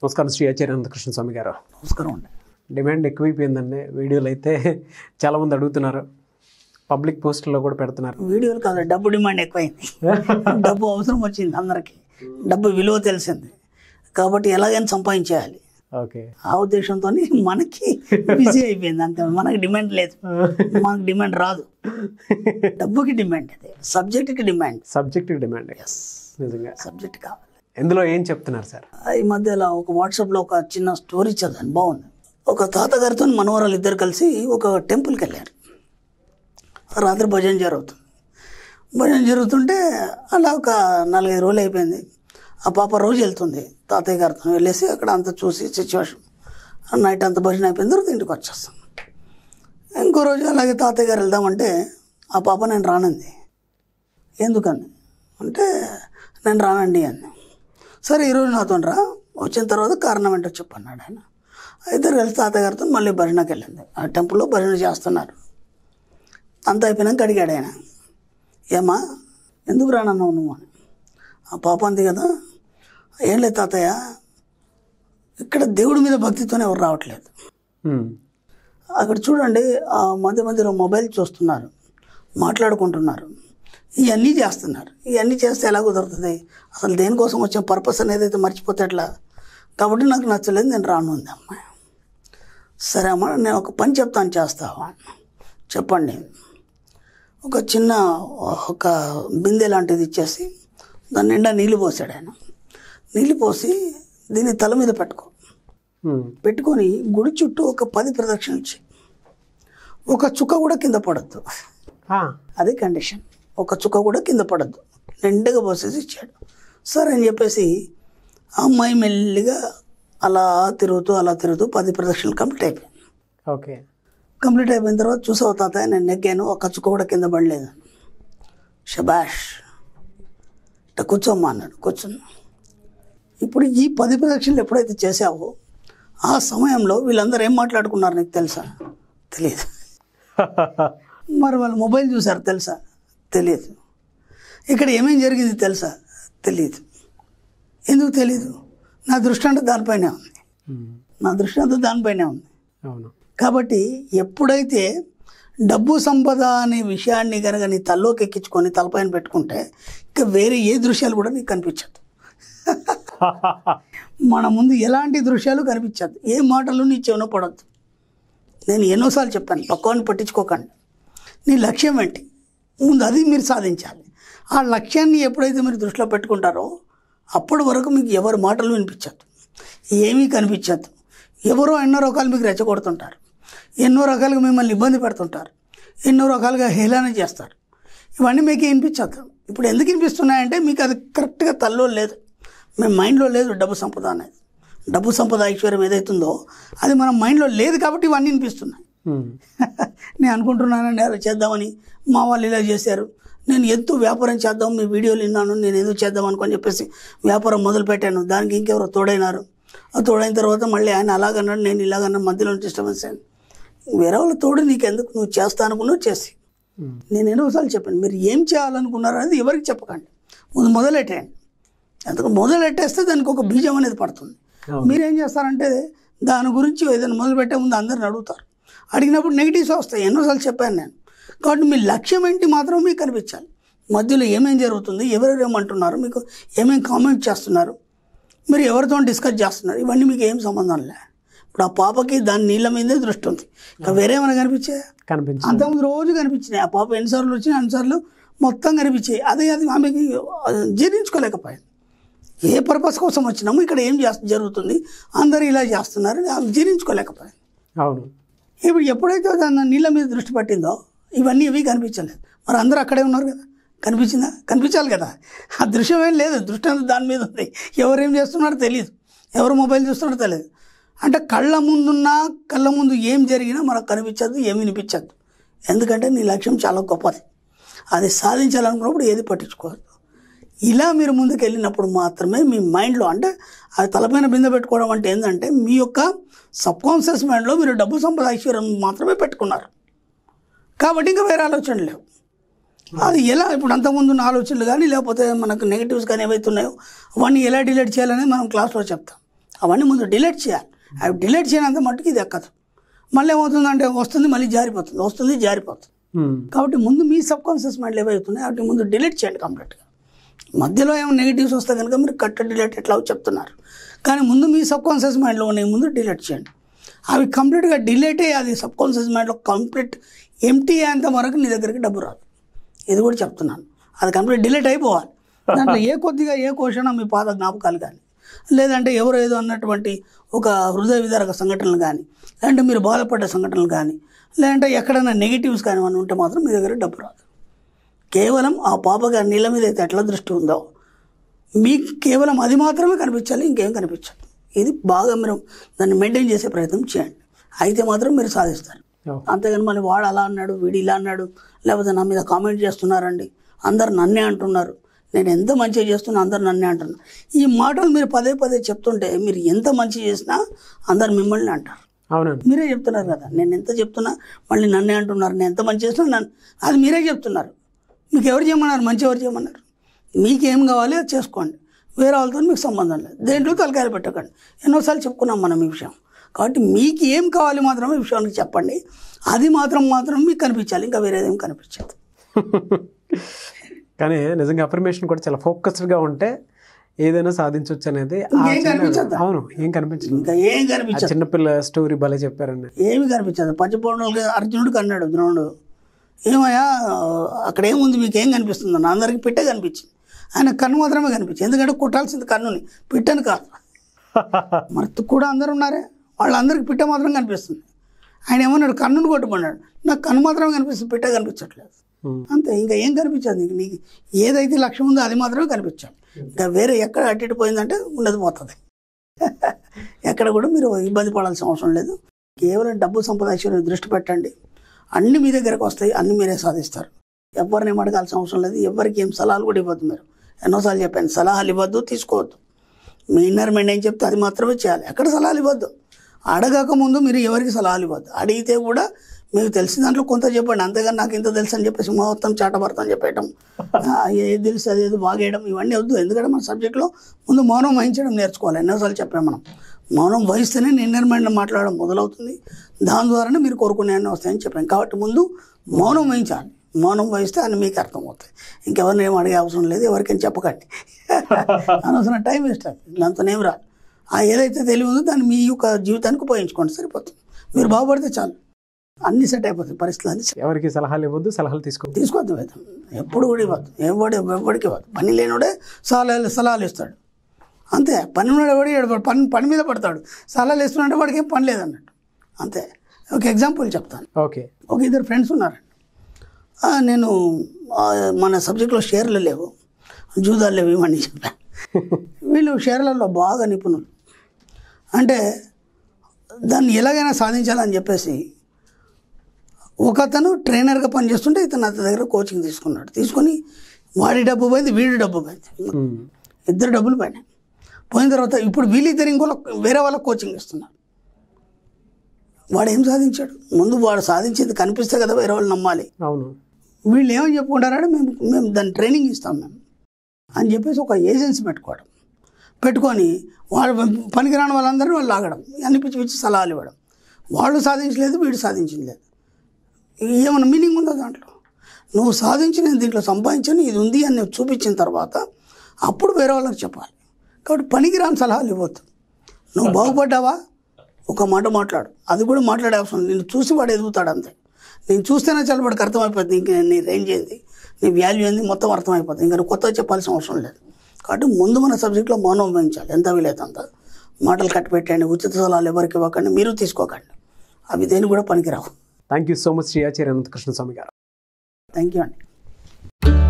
నమస్కారం శ్రీ ఆచార్య అనంతకృష్ణ స్వామి గారు నమస్కారం అండి డిమాండ్ ఎక్కువైపోయిందండి వీడియోలు అయితే చాలామంది అడుగుతున్నారు పబ్లిక్ పోస్టుల్లో కూడా పెడుతున్నారు వీడియోలు కాదు డబ్బు డిమాండ్ ఎక్కువైంది డబ్బు అవసరం వచ్చింది అందరికీ డబ్బు విలువ తెలిసింది కాబట్టి ఎలాగైనా సంపాదించేయాలి ఓకే ఆ ఉద్దేశంతో మనకి బిజీ అయిపోయింది అంతే మనకి డిమాండ్ లేదు మనకు డిమాండ్ రాదు డబ్బుకి డిమాండ్ అది సబ్జెక్ట్కి డిమాండ్ సబ్జెక్ట్ డిమాండ్ నిజంగా సబ్జెక్ట్ కావాలి ఇందులో ఏం చెప్తున్నారు సార్ ఈ మధ్యలో ఒక వాట్సాప్లో ఒక చిన్న స్టోరీ చదివాను బాగుంది ఒక తాతగారితో మనవరాలు ఇద్దరు కలిసి ఒక టెంపుల్కి వెళ్ళారు రాత్రి భజన జరుగుతుంది భజన జరుగుతుంటే అలా ఒక నాలుగైదు రోజులు అయిపోయింది ఆ పాప రోజు వెళ్తుంది తాతయ్య గారితో వెళ్ళేసి అక్కడ అంతా చూసి సిచ్యువేషన్ నైట్ అంతా భజన అయిపోయిన తర్వాత ఇంటికి వచ్చేస్తాం ఇంకో రోజు అలాగే తాతయ్య గారు వెళ్దామంటే ఆ పాప నేను రానంది ఎందుకని అంటే నేను రానండి అని సరే ఈరోజు నాతో రా వచ్చిన తర్వాత కారణం ఏంటో చెప్పన్నాడు ఆయన ఇద్దరు కలిసి తాతగారితో మళ్ళీ భజనకి వెళ్ళింది ఆ టెంపుల్లో భజన చేస్తున్నారు అంత అయిపోయినాక అడిగాడు ఆయన ఏమా ఎందుకు రానన్నావు నువ్వు అని ఆ పాప అంది కదా ఏం లేదు తాతయ్య ఇక్కడ దేవుడి మీద భక్తితోనే ఎవరు రావట్లేదు ఉమ్. అక్కడ చూడండి ఆ మధ్య మధ్యలో మొబైల్ చూస్తున్నారు మాట్లాడుకుంటున్నారు ఇవన్నీ చేస్తున్నారు ఇవన్నీ చేస్తే ఎలా కుదురుతుంది అసలు దేనికోసం వచ్చిన పర్పస్ అనేది అయితే మర్చిపోతే ఎట్లా కాబట్టి నాకు నచ్చలేదు నేను రాను ఉంది అమ్మాయి సరే అమ్మ నేను ఒక పని చెప్తాను చేస్తావా చెప్పండి ఒక చిన్న ఒక బిందె లాంటిది ఇచ్చేసి దాని నిండా నీళ్ళు పోసాడు ఆయన నీళ్ళు పోసి దీన్ని తల మీద పెట్టుకో ఉమ్. పెట్టుకొని గుడి చుట్టూ ఒక పది ప్రదక్షిణలు చేయి ఒక చుక్క కూడా కింద పడద్దు ఆ, అదే కండిషన్ ఒక చుక్క కూడా కింద పడద్దు నిండుగా పోసేసి ఇచ్చాడు సరే అని చెప్పేసి ఆ అమ్మాయి మెల్లిగా అలా తిరుగుతూ అలా తిరుగుతూ పది ప్రదక్షిణలు కంప్లీట్ అయిపోయింది ఓకే కంప్లీట్ అయిపోయిన తర్వాత చూసావు తాతయ్య నేను నెగ్గాను ఒక చుక్క కూడా కింద పడలేదు షబాష్ ఇట్ట కూర్చోమ్మా అన్నాడు కూర్చున్నా ఇప్పుడు ఈ పది ప్రదక్షిణలు ఎప్పుడైతే చేసావో ఆ సమయంలో వీళ్ళందరూ ఏం మాట్లాడుకున్నారు నీకు తెలుసా తెలియదు మరి వాళ్ళు మొబైల్ చూసారు తెలుసా తెలియదు ఇక్కడ ఏమేం జరిగింది తెలుసా తెలియదు ఎందుకు తెలియదు నా దృష్టి అంతా దానిపైనే ఉంది ఉమ్. నా దృష్టి అంతా దానిపైనే ఉంది అవును కాబట్టి ఎప్పుడైతే డబ్బు సంపద అనే విషయాన్ని కనుక నీ తల్లోకి ఎక్కించుకొని తలపైన పెట్టుకుంటే ఇంకా వేరే ఏ దృశ్యాలు కూడా నీకు కనిపించదు మన ముందు ఎలాంటి దృశ్యాలు కనిపించదు ఏ మాటలు నీ చెవున పడద్దు నేను ఎన్నోసార్లు చెప్పాను పక్కవాన్ని పట్టించుకోకండి నీ లక్ష్యం ఏంటి ముందు అది మీరు సాధించాలి ఆ లక్ష్యాన్ని ఎప్పుడైతే మీరు దృష్టిలో పెట్టుకుంటారో అప్పటి వరకు మీకు ఎవరి మాటలు వినిపించదు ఏమీ కనిపించదు ఎవరో ఎన్నో రకాలు మీకు రెచ్చగొడుతుంటారు ఎన్నో రకాలుగా మిమ్మల్ని ఇబ్బంది పెడుతుంటారు ఎన్నో రకాలుగా హేళన చేస్తారు ఇవన్నీ మీకు వినిపించదు ఇప్పుడు ఎందుకు వినిపిస్తున్నాయంటే మీకు అది కరెక్ట్గా తల్లో లేదు మీ మైండ్లో లేదు డబ్బు సంపద అనేది డబ్బు సంపద ఐశ్వర్యం ఏదైతుందో అది మన మైండ్లో లేదు కాబట్టి ఇవన్నీ వినిపిస్తున్నాయి ఉమ్. నేను అనుకుంటున్నానండి అలా చేద్దామని మా వాళ్ళు ఇలా చేశారు నేను ఎంతో వ్యాపారం చేద్దాం మీ వీడియోలు విన్నాను నేను ఏదో చేద్దాం అనుకొని చెప్పేసి వ్యాపారం మొదలు పెట్టాను దానికి ఇంకెవరో తోడైనారు ఆ తోడైన తర్వాత మళ్ళీ ఆయన అలాగన్నాడు నేను ఇలాగన్నా మధ్యలో డిస్టర్బెన్స్ అయింది వేరే వాళ్ళ తోడు నీకెందుకు నువ్వు చేస్తా అనుకున్నావు చేసి ఉమ్. నేను ఎన్నోసార్లు చెప్పాను మీరు ఏం చేయాలనుకున్నారో అనేది ఎవరికి చెప్పకండి ముందు మొదలెట్టేయండి ఎందుకు మొదలెట్టేస్తే దానికి ఒక బీజం అనేది పడుతుంది అవును. మీరేం చేస్తారంటే దాని గురించి ఏదైనా మొదలు పెట్టే ముందు అందరిని అడుగుతారు అడిగినప్పుడు నెగిటివ్స్ వస్తాయి ఎన్నోసార్లు చెప్పాను నేను కాబట్టి మీ లక్ష్యం ఏంటి మాత్రం మీకు కనిపించాలి మధ్యలో ఏమేం జరుగుతుంది ఎవరెవరు ఏమంటున్నారు మీకు ఏమేం కామెంట్ చేస్తున్నారు మీరు ఎవరితో డిస్కస్ చేస్తున్నారు ఇవన్నీ మీకు ఏం సంబంధం లే ఇప్పుడు ఆ పాపకి దాని నీళ్ళ మీదే దృష్టి ఉంది ఇంకా వేరే ఏమైనా కనిపించే కనిపించింది అంతకుముందు రోజు కనిపించినాయి ఆ పాప ఎన్నిసార్లు వచ్చినాయి అన్నిసార్లు మొత్తం కనిపించాయి అదే అది ఆమెకి జీర్ణించుకోలేకపోయింది ఏ పర్పస్ కోసం వచ్చినాము ఇక్కడ ఏం చేస్తు జరుగుతుంది అందరూ ఇలా చేస్తున్నారు అని ఆమె జీర్ణించుకోలేకపోయింది అవును ఇప్పుడు ఎప్పుడైతే దాని నీళ్ళ మీద దృష్టి పట్టిందో ఇవన్నీ ఇవి కనిపించలేదు మరి అందరూ అక్కడే ఉన్నారు కదా కనిపించిందా కనిపించాలి కదా ఆ దృశ్యం ఏం లేదు దృష్టి అంతా దాని మీద ఉంది ఎవరేం చేస్తున్నారో తెలియదు ఎవరు మొబైల్ చూస్తున్నారో తెలియదు అంటే కళ్ళ ముందున్నా కళ్ళ ముందు ఏం జరిగినా మనకు కనిపించదు ఏమి వినిపించదు ఎందుకంటే నీ లక్ష్యం చాలా గొప్పది అది సాధించాలనుకున్నప్పుడు ఏది పట్టించుకోవద్దు ఇలా మీరు ముందుకు వెళ్ళినప్పుడు మాత్రమే మీ మైండ్లో అంటే అది తలపైన బిందె పెట్టుకోవడం అంటే ఏంటంటే మీ యొక్క సబ్కాన్షియస్ మైండ్లో మీరు డబ్బు సంపద ఐశ్వర్యం మాత్రమే పెట్టుకున్నారు కాబట్టి ఇంకా వేరే ఆలోచనలు లేవు అది ఎలా ఇప్పుడు అంతకుముందు ఉన్న ఆలోచనలు కానీ లేకపోతే మనకు నెగిటివ్స్ కానీ ఏవైతే ఉన్నాయో అవన్నీ ఎలా డిలీట్ చేయాలనేది మనం క్లాస్లో చెప్తాం అవన్నీ ముందు డిలీట్ చేయాలి అవి డిలీట్ చేయనంత మట్టుకు ఇది ఎక్కదు మళ్ళీ ఏమవుతుందంటే వస్తుంది మళ్ళీ జారిపోతుంది వస్తుంది జారిపోతుంది ఉమ్. కాబట్టి ముందు మీ సబ్ కాన్షియస్ మైండ్లో ఏవైతున్నాయి వాటిని ముందు డిలీట్ చేయండి కంప్లీట్గా మధ్యలో ఏమో నెగిటివ్స్ వస్తే కనుక మీరు కట్ డిలీట్ ఎట్లా చెప్తున్నారు కానీ ముందు మీ సబ్ కాన్షియస్ మైండ్లో ఉన్నాయి ముందు డిలీట్ చేయండి అవి కంప్లీట్గా డిలీట్ అయ్యి అది సబ్ కాన్షియస్ మైండ్లో కంప్లీట్ ఎంటీ అయ్యేంత వరకు నీ దగ్గరికి డబ్బు రాదు ఇది కూడా చెప్తున్నాను అది కంప్లీట్ డిలీట్ అయిపోవాలి దాంట్లో ఏ కొద్దిగా ఏ క్వశ్చన్ మీ పాత జ్ఞాపకాలు కానీ లేదంటే ఎవరు ఏదో అన్నటువంటి ఒక హృదయ విదారక సంఘటనలు కానీ లేదంటే మీరు బాధపడ్డ సంఘటనలు కానీ లేదంటే ఎక్కడైనా నెగిటివ్స్ కానీ ఏమైనా ఉంటే మాత్రం మీ దగ్గర డబ్బు రాదు కేవలం ఆ పాపగా నీళ్ళ మీద అయితే ఎట్లా దృష్టి ఉందో మీకు కేవలం అది మాత్రమే కనిపించాలి ఇంకేం కనిపించదు ఇది బాగా మీరు దాన్ని మెయింటైన్ చేసే ప్రయత్నం చేయండి అయితే మాత్రం మీరు సాధిస్తారు ఓ. అంతేగాని మళ్ళీ వాడు అలా అన్నాడు వీడు ఇలా అన్నాడు లేకపోతే నా మీద కామెంట్ చేస్తున్నారండి అందరు నన్నే అంటున్నారు నేను ఎంత మంచిగా చేస్తున్నా అందరు నన్నే అంటున్నారు ఈ మాటలు మీరు పదే పదే చెప్తుంటే మీరు ఎంత మంచి చేసినా అందరు మిమ్మల్ని అంటారు అవునండి మీరే చెప్తున్నారు కదా నేను ఎంత చెప్తున్నా మళ్ళీ నన్నే అంటున్నారు నేను ఎంత మంచి చేస్తున్నా నన్ను అది మీరే చెప్తున్నారు మీకు ఎవరు చేయమన్నారు మంచి ఎవరు చేయమన్నారు మీకేం కావాలి అది చేసుకోండి వేరే వాళ్ళతో మీకు సంబంధం లేదు దేంట్లో తలకాయలు పెట్టకండి ఎన్నోసార్లు చెప్పుకున్నాం మనం ఈ విషయం కాబట్టి మీకు ఏం కావాలి మాత్రమే ఈ విషయానికి చెప్పండి అది మాత్రం మాత్రం మీకు కనిపించాలి ఇంకా వేరేదేం కనిపించదు కానీ నిజంగా అఫర్మేషన్ కూడా చాలా ఫోకస్డ్గా ఉంటే ఏదైనా సాధించవచ్చు అనేది ఆ ఇంకేం చిన్న- కనిపించదా? అవును ఏం కనిపించదు ఇంకా ఏం ఆ కనిపించదు చిన్నపిల్ల స్టోరీ భలే చెప్పారండి ఏమి కనిపించదు పంచపౌర్ణులు అర్జునుడికి అన్నాడు ద్రోణుడు ఏమయ్యా అక్కడ ఏముంది మీకు ఏం కనిపిస్తుంది అన్న అందరికి పిట్టే కనిపించింది ఆయన కన్ను మాత్రమే కనిపించింది ఎందుకంటే కుట్టాల్సింది కన్నుని పిట్టని కాదు మరి కూడా అందరు ఉన్నారే వాళ్ళందరికీ పిట్ట మాత్రం కనిపిస్తుంది ఆయన ఏమన్నాడు కన్నుని కొట్టుకున్నాడు నాకు కన్ను మాత్రమే కనిపిస్తుంది పిట్ట కనిపించట్లేదు ఉమ్. అంతే ఇంకా ఏం కనిపించదు నీకు నీకు ఏదైతే లక్ష్యం ఉందో అది మాత్రమే కనిపించాలి ఇంకా వేరే ఎక్కడ అటు ఇటు పోయిందంటే ఉండదు పోతుంది ఎక్కడ కూడా మీరు ఇబ్బంది పడాల్సిన అవసరం లేదు కేవలం డబ్బు సంపాదించే దృష్టి పెట్టండి అన్ని మీ దగ్గరకు వస్తాయి అన్ని మీరే సాధిస్తారు ఎవరిని ఏం అడగాల్సిన అవసరం లేదు ఎవరికి ఏం సలహాలు కూడా ఇవ్వద్దు మీరు ఎన్నోసార్లు చెప్పాను సలహాలు ఇవ్వద్దు తీసుకోవద్దు మీ ఇన్నర్ మైండ్ ఏం చెప్తే అది మాత్రమే చేయాలి ఎక్కడ సలహాలు ఇవ్వద్దు అడగక ముందు మీరు ఎవరికి సలహాలు ఇవ్వద్దు అడిగితే కూడా మీకు తెలిసిన దాంట్లో కొంత చెప్పండి అంతేగాని నాకు ఇంత తెలుసు అని చెప్పేసి మొత్తం చాటభర్తం చెప్పేయటం ఆ, ఏది తెలుసు అది ఏదో బాగేయడం ఇవన్నీ వద్దు ఎందుకంటే మన సబ్జెక్ట్లో ముందు మౌనం వహించడం నేర్చుకోవాలి ఎన్నోసార్లు చెప్పాం మనం మౌనం వహిస్తేనే ఇన్నర్ మైండ్ మాట్లాడడం మొదలవుతుంది దాని ద్వారానే మీరు కోరుకునే అన్నీ వస్తాయని చెప్పాను కాబట్టి ముందు మౌనం వహించాలి మౌనం వహిస్తే అన్ని మీకు అర్థమవుతాయి ఇంకెవరిని ఏం అడిగే అవసరం లేదు ఎవరికైనా చెప్పకండి అనవసరం టైం వేస్ట్ అవుతుంది దాంతో ఏం రాదు ఆ ఏదైతే తెలివి ఉందో దాన్ని మీ యొక్క జీవితానికి ఉపయోగించుకోండి సరిపోతుంది మీరు బాగుపడితే చాలు అన్ని సెట్ అయిపోతాయి పరిస్థితులు అన్ని set. ఎవరికి సలహాలు ఇవ్వద్దు సలహాలు తీసుకోవద్దు తీసుకోవద్దు వేదం ఎప్పుడు కూడా ఇవ్వద్దు ఎవడు ఎవడికి ఇవ్వద్దు పని లేనివాడే సలహాలు సలహాలు ఇస్తాడు అంతే పని ఉన్నాడు ఎవడు ఈడు పని పని మీద పడతాడు సలహాలు ఇస్తున్నాడంటే వాడికి ఏం పని లేదన్నట్టు అంతే ఒక ఎగ్జాంపుల్ చెప్తాను ఓకే ఒక ఇద్దరు ఫ్రెండ్స్ ఉన్నారండి ఆ, నేను ఆ, మన సబ్జెక్ట్లో షేర్లు లేవు జూదాలు లేవు ఇవన్నీ చెప్పాను వీళ్ళు షేర్లలో బాగా నిపుణులు అంటే దాన్ని ఎలాగైనా సాధించాలని చెప్పేసి ఒక అతను ట్రైనర్గా పనిచేస్తుంటే ఇతను అతని దగ్గర కోచింగ్ తీసుకున్నాడు తీసుకొని వాడి డబ్బు పోయింది వీడి డబ్బు పోయింది ఉమ్. ఇద్దరు డబ్బులు పోయినాయి పోయిన తర్వాత ఇప్పుడు వీళ్ళిద్దరు ఇంకో వేరే వాళ్ళకి కోచింగ్ ఇస్తున్నారు వాడు ఏం సాధించాడు ముందు వాడు సాధించేది కనిపిస్తే కదా వేరే వాళ్ళు నమ్మాలి అవును వీళ్ళు ఏమని చెప్పుకుంటారంటే మేము మేము దాన్ని ట్రైనింగ్ ఇస్తాం మేము అని చెప్పేసి ఒక ఏజెన్సీ పెట్టుకోవడం పెట్టుకొని వాళ్ళు పనికిరాని వాళ్ళందరినీ వాళ్ళు లాగడం అన్ని పిచ్చి పిచ్చి సలహాలు ఇవ్వడం వాళ్ళు సాధించలేదు వీడు సాధించింది లేదు ఏమైనా మీనింగ్ ఉందా దాంట్లో నువ్వు సాధించి నేను దీంట్లో సంపాదించాను ఇది ఉంది అని నువ్వు చూపించిన తర్వాత అప్పుడు వేరే వాళ్ళకి చెప్పాలి కాబట్టి పనికిరాని సలహాలు ఇవ్వద్దు నువ్వు బాగుపడ్డావా ఒక మాట మాట్లాడు అది కూడా మాట్లాడే అవసరం లేదు. నిన్ను చూసి వాడు ఎదుగుతాడు అంతే నేను చూస్తేనే చాలా వాడికి అర్థమైపోతుంది ఇంక నీ రేంజ్ ఏంది నీ వాల్యూ ఏంది మొత్తం అర్థమైపోతుంది ఇంకా నువ్వు కొత్తగా చెప్పాల్సిన అవసరం లేదు కాబట్టి ముందు మన సబ్జెక్ట్లో మౌనం వహించాలి ఎంత వీలైతే అంత మాటలు కట్టిపెట్టండి ఉచిత సలహాలు ఎవరికి ఇవ్వకండి మీరు తీసుకోకండి అవి దేని కూడా పనికిరావు thank you so much Shri Acharya Anantakrishna Swami garu thank you అండి